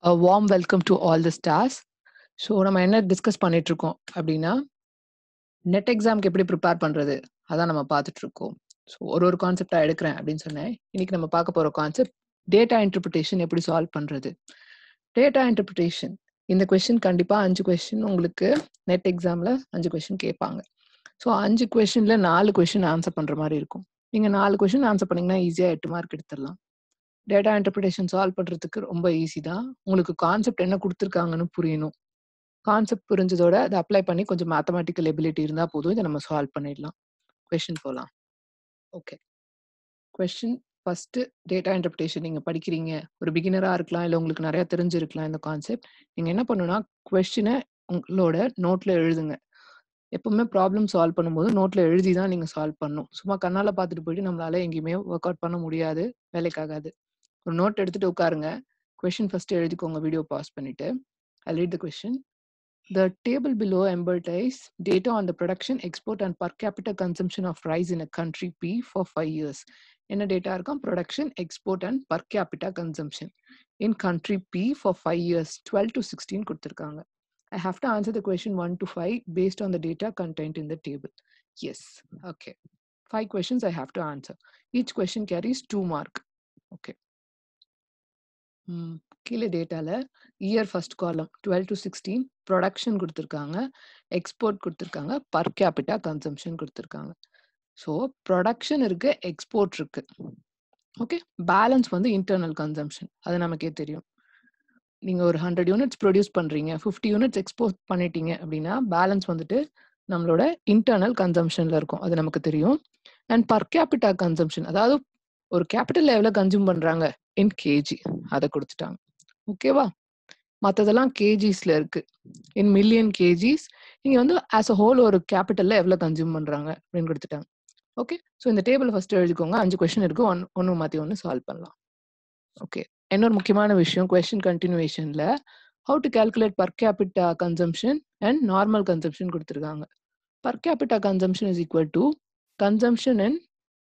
A warm welcome to all the stars. So நம்ம என்ன discuss பண்ணிட்டு இருக்கோம் அப்படின்னா நெட் எக்ஸாம்க்கு எப்படி ப்ரிப்பேர் பண்றது அதான் நம்ம பார்த்துட்டு இருக்கோம் ஸோ ஒரு ஒரு கான்செப்டா எடுக்கிறேன் அப்படின்னு சொன்னேன் இன்னைக்கு நம்ம பார்க்க போற கான்செப்ட் டேட்டா இன்டர்பிரிட்டேஷன் எப்படி சால்வ் பண்றது டேட்டா இன்டர்பிரிட்டேஷன் இந்த கொஸ்டின் கண்டிப்பா அஞ்சு கொஸ்டின் உங்களுக்கு நெட் எக்ஸாம்ல அஞ்சு கொஸ்டின் கேட்பாங்க ஸோ அஞ்சு கொஸ்டின்ல நாலு கொஸ்டின் ஆன்சர் பண்ற மாதிரி இருக்கும் நீங்க நாலு கொஸ்டின் ஆன்சர் பண்ணீங்கன்னா ஈஸியா எட்டு மார்க் எடுத்துடலாம் டேட்டா இன்டர்பிரிட்டேஷன் சால்வ் பண்றதுக்கு ரொம்ப ஈஸி தான் உங்களுக்கு கான்செப்ட் என்ன கொடுத்துருக்காங்கன்னு புரியணும் கான்செப்ட் புரிஞ்சதோட அதை அப்ளை பண்ணி கொஞ்சம் மேத்தமெட்டிக்கல் எபிலிட்டி இருந்தால் போதும் இதை நம்ம சால்வ் பண்ணிடலாம் கொஷின் போகலாம் okay question first data interpretation நீங்கள் படிக்கிறீங்க ஒரு பிகினராக இருக்கலாம் இல்லை உங்களுக்கு நிறையா தெரிஞ்சிருக்கலாம் இந்த கான்செப்ட் நீங்கள் என்ன பண்ணணும்னா கொஸ்டினை உங்களோட நோட்டில் எழுதுங்க எப்பவுமே ப்ராப்ளம் சால்வ் பண்ணும்போது நோட்டில் எழுதி தான் நீங்கள் சால்வ் பண்ணணும் சும்மா கண்ணால் பார்த்துட்டு போயிட்டு நம்மளால எங்கேயுமே ஒர்க் அவுட் பண்ண முடியாது வேலைக்காகாது ஒரு நோட் எடுத்துட்டு உட்காருங்க கொஷின் ஃபர்ஸ்ட் எழுதிக்கோங்க வீடியோ பாஸ் பண்ணிட்டு I read the question The table below embodies data on the production, export, and per capita consumption of rice in a country P for five years. என்ன data இருக்கும் production export and per capita consumption in country B for five years twelve to sixteen கொடுத்துருக்காங்க I have to answer the question one to five based on the data content in the table yes okay five questions I have to answer each question carries two mark okay கீழே டேட்டால year first column twelve to sixteen production கொடுத்துருக்காங்க export கொடுத்துருக்காங்க per capita consumption கொடுத்துருக்காங்க so production இருக்கு export இருக்கு okay balance வந்து internal consumption அது நமக்கே தெரியும் நீங்க ஒரு ஹண்ட்ரட் யூனிட்ஸ் ப்ரொடியூஸ் பண்றீங்க ஃபிஃப்டி யூனிட்ஸ் எக்ஸ்போர்ட் பண்ணிட்டீங்க அப்படின்னா பேலன்ஸ் வந்துட்டு நம்மளோட இன்டர்னல் கன்சம்ஷன்ல இருக்கும் அது நமக்கு தெரியும் அண்ட் பர் கேபிட்டா கன்சம்ஷன் அதாவது ஒரு கேபிட்டல் எவ்வளோ கன்சியூம் பண்றாங்க இன் கேஜி அதை கொடுத்துட்டாங்க ஓகேவா மற்றதெல்லாம் கேஜிஸ்ல இருக்கு இன் மில்லியன் கேஜிஸ் நீங்க வந்து ஆஸ் அ ஹோல் ஒரு கேபிட்டல்ல எவ்வளவு கன்சியூம் பண்றாங்க அப்படின்னு கொடுத்துட்டாங்க ஓகே ஸோ இந்த டேபிள் ஃபர்ஸ்ட் எழுதிக்கோங்க அஞ்சு கொஸ்டின் இருக்கு ஒன் ஒன்று மாற்றி ஒன்று சால்வ் பண்ணலாம் ஓகே இன்னொரு முக்கியமான விஷயம் கொஸ்டின் கண்டினியூஷன்ல how to calculate per capita consumption and normal consumption கொடுத்துருக்காங்க per capita consumption is equal to consumption in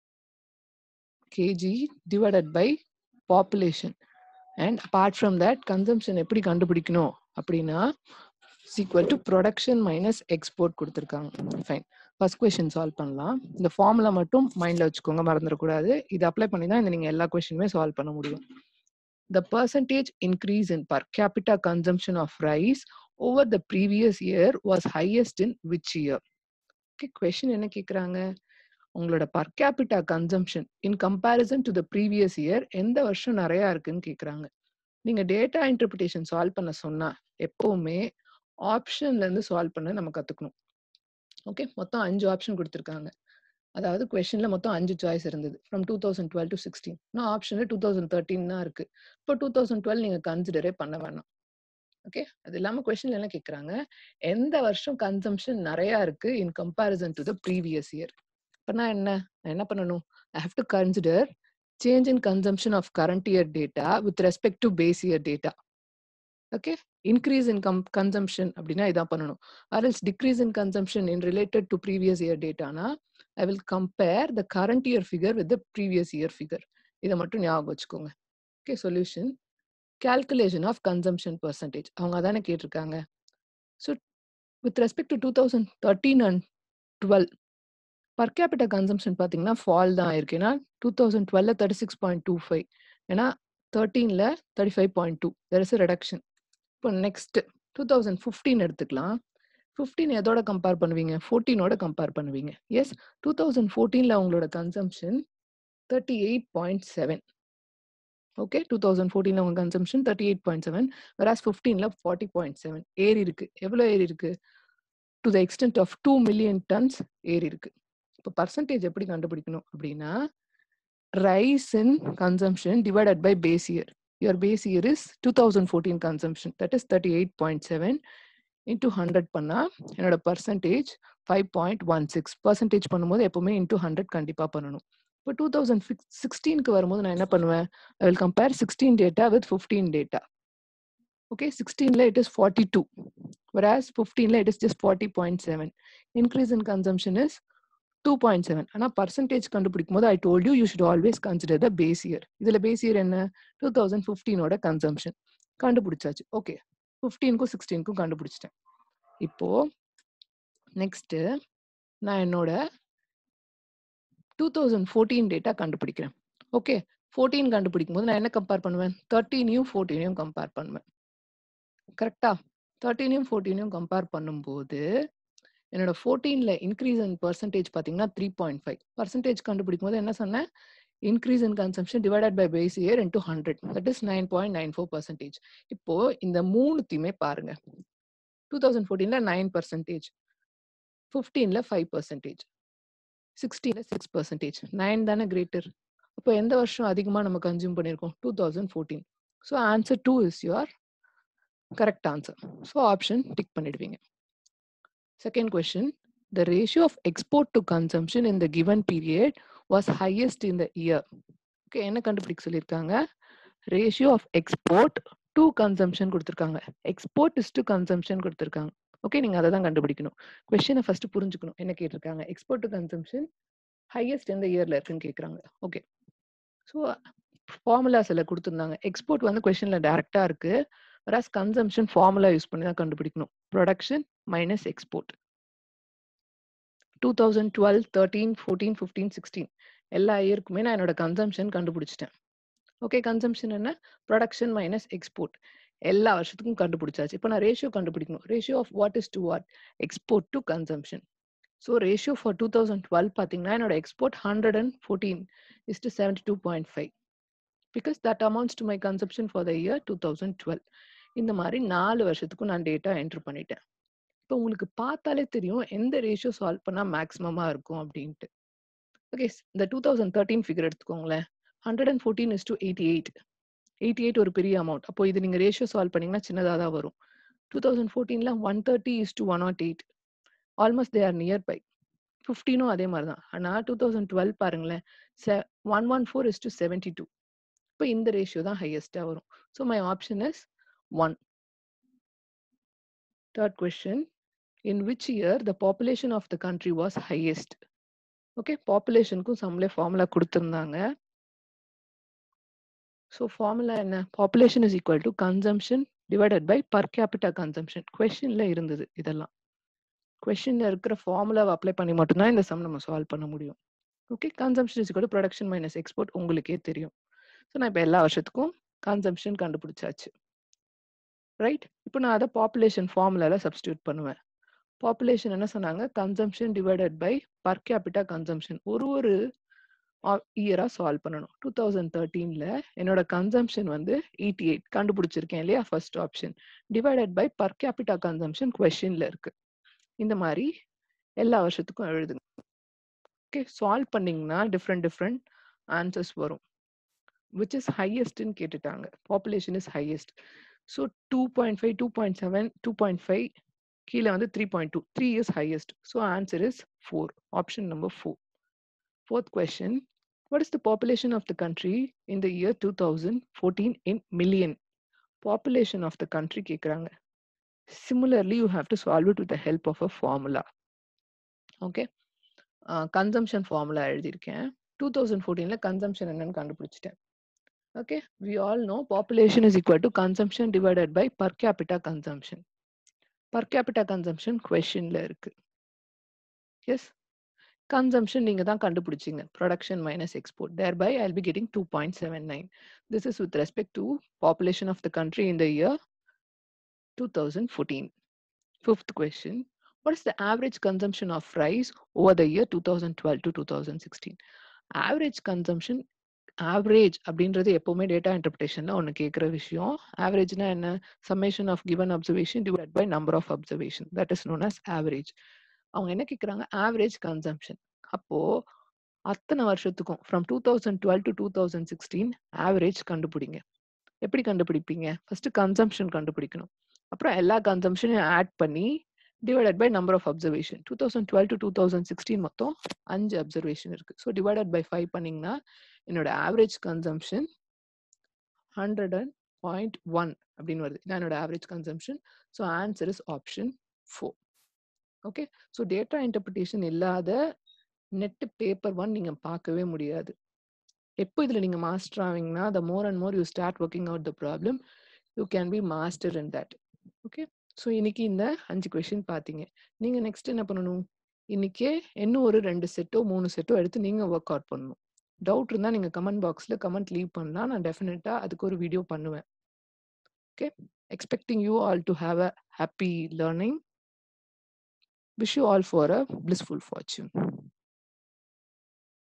KG divided by population and apart from that consumption எப்படி கண்டுபிடிக்கணும் அப்படின்னா equal to production minus export கொடுத்துருக்காங்க fine first question solve பண்ணலாம் இந்த formula மட்டும் மைண்டில் வச்சுக்கோங்க மறந்துடக்கூடாது இது அப்ளை பண்ணி தான் இந்த நீங்கள் எல்லா கொஷினுமே சால்வ் பண்ண முடியும் the percentage increase in per capita consumption of rice over the previous year was highest in which year okay question என்ன கேட்குறாங்க உங்களோட per capita consumption in comparison to the previous year எந்த வருஷம் நிறையா இருக்குன்னு கேட்குறாங்க நீங்கள் டேட்டா இன்டர்பிரிட்டேஷன் சால்வ் பண்ண சொன்னா எப்பவுமே ஆப்ஷன்ல இருந்து சால்வ் பண்ண நம்ம கற்றுக்கணும் ஓகே மொத்தம் அஞ்சு ஆப்ஷன் கொடுத்துருக்காங்க அதாவது கொஷனில் மொத்தம் அஞ்சு சாய்ஸ் இருந்தது from two thousand twelve to sixteen நான் ஆப்ஷனில் டூ தௌசண்ட் தேர்ட்டின் தான் இருக்கு இப்போ டூ தௌசண்ட் டுவெல் நீங்கள் கன்சிடரே பண்ண வேணாம் ஓகே அது இல்லாமல் கொஷனில் என்ன கேட்குறாங்க எந்த வருஷம் கன்சம்ஷன் நிறையா இருக்கு in comparison to the previous year அப்பனா என்ன நான் என்ன பண்ணணும் I have to consider change in consumption of current year data with respect to base year data okay increase in கம் கன்சம்ஷன் அப்படின்னா இதான் பண்ணணும் or else decrease in consumption in related to previous year டேட்டானா I will compare the current year figure with the previous year figure இதை மட்டும் ஞாபகம் வச்சுக்கோங்க okay solution calculation of consumption percentage அவங்க அதானே கேட்டிருக்காங்க so with respect to two thousand thirteen and twelve per capita consumption பார்த்தீங்கன்னா fall தான் ஆயிருக்கு ஏன்னா டூ தௌசண்ட் டுவெல்ல thirty six point two five ஏன்னா தேர்ட்டீனில் thirty five point two there is reduction இப்போ நெக்ஸ்ட் டூ தௌசண்ட் ஃபிஃப்டீன் எடுத்துக்கலாம் fifteen எதோட கம்பேர் பண்ணுவீங்க ஃபோர்டீனோட கம்பேர் பண்ணுவீங்க எஸ் டூ தௌசண்ட் ஃபோர்டீனில் அவங்களோட consumption thirty eight point seven okay two thousand ஃபோர்டீனில் அவங்க consumption thirty eight point seven whereas ஃபிஃப்டீனில் ஃபார்ட்டி பாயிண்ட் செவன் ஏறி இருக்கு எவ்வளோ ஏறி இருக்கு to the extent of two million tons ஏறி இருக்கு இப்போ பர்சன்டேஜ் எப்படி கண்டுபிடிக்கணும் அப்படின்னா rise in consumption divided by base year your base year is 2014 consumption that is 38.7 into 100 பண்ணா என்னோட percentage five point one six percentage பண்ணும்போது எப்பவுமே இன்டூ ஹண்ட்ரட் கண்டிப்பாக பண்ணணும் இப்போ டூ தௌசண்ட் சிக்ஸ்டீனுக்கு வரும்போது நான் என்ன பண்ணுவேன் I will compare sixteen data with fifteen data okay சிக்ஸ்டீனில் it is forty two whereas 15ல it is just 40.7 increase in consumption is 2.7 ஆனா பர்சன்டேஜ் கண்டுபிடிக்கும் போது I told you you should always consider the base year இதுல base year என்ன two thousand ஃபிஃப்டீனோட consumption கண்டுபிடிச்சாச்சு okay ஃபிஃப்டீனுக்கும் சிக்ஸ்டீனுக்கும் கண்டுபிடிச்சிட்டேன் இப்போ நெக்ஸ்ட் நான் என்னோட டூ தௌசண்ட் ஃபோர்டீன் டேட்டா கண்டுபிடிக்கிறேன் ஓகே ஃபோர்டீன் கண்டுபிடிக்கும் போது நான் என்ன கம்பேர் பண்ணுவேன் தேர்ட்டீனையும் ஃபோர்டீனையும் கம்பேர் பண்ணுவேன் கரெக்டா தேர்ட்டீனையும் ஃபோர்டீனையும் கம்பேர் பண்ணும்போது என்னோட ஃபோர்டீனில் இன்க்ரீஸ் இன் பர்சன்டேஜ் பார்த்தீங்கன்னா த்ரீ பாயிண்ட் ஃபைவ் பர்சன்டேஜ் கண்டுபிடிக்கும் போது என்ன சொன்னேன் increase in consumption divided by base year into hundred that is nine point nine four percentage இப்போ இந்த மூணுத்தையுமே பாருங்க டூ தௌசண்ட் ஃபோர்டீனில் நைன் பர்சன்டேஜ் ஃபிஃப்டீனில் ஃபைவ் பர்சன்டேஜ் சிக்ஸ்டீனில் சிக்ஸ் பர்சன்டேஜ் நைன் தானே கிரேட்டர் அப்போ எந்த வருஷம் அதிகமாக நம்ம கன்சியூம் பண்ணியிருக்கோம் two thousand fourteen so answer two is your correct answer so option tick பண்ணிடுவீங்க second question the ratio of export to consumption in the given period was highest in the year okay என்ன கண்டுபிடிக்க சொல்லியிருக்காங்க ratio of export to consumption கொடுத்துருக்காங்க export is to consumption கொடுத்துருக்காங்க okay நீங்க அதை தான் கண்டுபிடிக்கணும் கொஸ்டினை ஃபர்ஸ்ட் புரிஞ்சுக்கணும் என்ன கேட்டிருக்காங்க எக்ஸ்போர்ட் டு கன்சம்ஷன் ஹையஸ்ட் எந்த இயர்ல இருக்குன்னு கேட்குறாங்க ஓகே ஸோ ஃபார்முலா சில கொடுத்துருந்தாங்க எக்ஸ்போர்ட் வந்து கொஸ்டின்ல டேரக்டா இருக்கு வராஸ் கன்சம்ஷன் ஃபார்முலா யூஸ் பண்ணி தான் கண்டுபிடிக்கணும் production minus export two thousand twelve thirteen fourteen fifteen sixteen எல்லா இயருக்குமே நான் என்னோட கன்சம்ஷன் கண்டுபிடிச்சிட்டேன் ஓகே கன்சம்ஷன் என்ன ப்ரொடக்ஷன் மைனஸ் எக்ஸ்போர்ட் எல்லா வருஷத்துக்கும் கண்டுபிடிச்சாச்சு இப்போ நான் ரேஷியோ கண்டுபிடிக்கணும் ratio of what is to what export to consumption so ratio for two thousand twelve பார்த்தீங்கன்னா என்னோட export hundred and fourteen is to seventy two point five because that amounts to my consumption for the year two thousand twelve இந்த மாதிரி நாலு வருஷத்துக்கும் நான் data enter பண்ணிட்டேன் இப்போ உங்களுக்கு பார்த்தாலே தெரியும் எந்த ரேஷியோ சால்வ் பண்ணால் மேக்ஸிமமாக இருக்கும் அப்படின்ட்டு ஓகே இந்த டூ தௌசண்ட் தேர்ட்டீன் ஃபிகர் எடுத்துக்கோங்களேன் hundred and fourteen is to eighty eight eighty eight ஒரு பெரிய அமௌண்ட் அப்போ இது நீங்கள் ரேஷியோ சால்வ் பண்ணீங்கன்னா சின்னதாக தான் வரும் டூ தௌசண்ட் ஃபோர்டீனில் one thirty is to one not eight almost they are near by ஃபிஃப்டீனும் அதே மாதிரி தான் ஆனால் டூ தௌசண்ட் டுவெல் பாருங்களேன் செ one one four is to seventy two இப்போ இந்த ரேஷியோ தான் ஹையஸ்ட்டாக வரும் so my option is one third question in which year the population of the country was highest okay பாப்புலேஷனுக்கும் சம்லே ஃபார்முலா கொடுத்துருந்தாங்க ஸோ ஃபார்முலா என்ன population is equal to consumption divided by per capita consumption கொஷின்ல இருந்தது இதெல்லாம் கொஷின்ல இருக்கிற ஃபார்முலாவை apply பண்ணி மட்டும்தான் இந்த சம் நம்ம சால்வ் பண்ண முடியும் okay consumption is equal production minus export உங்களுக்கே தெரியும் ஸோ நான் இப்போ எல்லா வருஷத்துக்கும் கன்சம்ஷன் கண்டுபிடிச்சாச்சு ரைட் இப்போ நான் அதை பாப்புலேஷன் ஃபார்முலால சப்ஸ்டியூட் பண்ணுவேன் பாப்புலேஷன் என்ன சொன்னாங்க consumption divided by per capita consumption ஒரு ஒரு இயரா சால்வ் பண்ணணும் டூ தௌசண்ட் தேர்ட்டீன்ல என்னோட கன்சம்ஷன் வந்து எயிட்டி எயிட் கண்டுபிடிச்சிருக்கேன் இல்லையா first option divided by per capita consumption கொஸ்டின்ல இருக்கு இந்த மாதிரி எல்லா வருஷத்துக்கும் எழுதுங்க ஓகே சால்வ் பண்ணீங்கன்னா டிஃப்ரெண்ட் டிஃப்ரெண்ட் ஆன்சர்ஸ் வரும் விச் இஸ் ஹையஸ்ட்னு கேட்டுட்டாங்க population is highest so two point five two point seven two point five கீழே வந்து three point two three is highest so answer is four option number four Fourth question What is the population of the country in the year 2014 in million? Population of the country கேக்குறாங்க Similarly, you have to solve it with the help of a formula. Okay. Uh, consumption formula எழுதியிருக்கேன் two thousand ஃபோர்டீனில் consumption என்னன்னு கண்டுபிடிச்சிட்டேன் okay we all know population is equal to consumption divided by per capita consumption per capita consumption கொஷின்ல இருக்கு yes consumption நீங்க தான் கண்டுபிடிச்சீங்க production minus export thereby I'll be getting two point seven nine this is with respect to population of the country in the year two thousand fourteen fifth question what is the average consumption of rice over the year two thousand twelve to two thousand sixteen average consumption average அப்படின்றது எப்பவுமே data இன்டர்பிரேஷன்ல ஒன்று கேட்குற விஷயம் ஆவரேஜ்னா என்ன summation of given observation divide by number of observation that is known as average அவங்க என்ன கேட்குறாங்க ஆவரேஜ் கன்சம்ஷன் அப்போ அத்தனை வருஷத்துக்கும் from two thousand twelve to two thousand sixteen average கண்டுபிடிங்க எப்படி கண்டுபிடிப்பீங்க ஃபர்ஸ்ட் கன்சம்ஷன் கண்டுபிடிக்கணும் அப்புறம் எல்லா கன்சம்ஷனையும் ஆட் பண்ணி divided by number of observation two thousand twelve to two thousand sixteen மொத்தம் அஞ்சு அப்சர்வேஷன் இருக்கு ஸோ டிவைடட் பை ஃபைவ் பண்ணீங்கன்னா என்னோட average consumption hundred and point one அப்படின்னு வருது இதான் என்னோட average consumption so answer is option four okay so data interpretation இல்லாத நெட் பேப்பர் ஒன் நீங்கள் பார்க்கவே முடியாது எப்போ இதில் நீங்கள் மாஸ்டர் ஆவீங்கன்னா the more and more you start working out the problem you can be master in that okay so இன்னைக்கு இந்த அஞ்சு கொஷின் பார்த்தீங்க நீங்கள் நெக்ஸ்ட் என்ன பண்ணணும் இன்னைக்கே இன்னும் ஒரு ரெண்டு செட்டோ மூணு செட்டோ எடுத்து நீங்கள் ஒர்க் அவுட் பண்ணணும் டவுட் இருந்தால் நீங்கள் கமெண்ட் பாக்ஸில் கமெண்ட் லீவ் பண்ணலாம் நான் டெஃபினட்டாக அதுக்கு ஒரு வீடியோ பண்ணுவேன் okay expecting you all to have a happy learning wish you all for a blissful fortune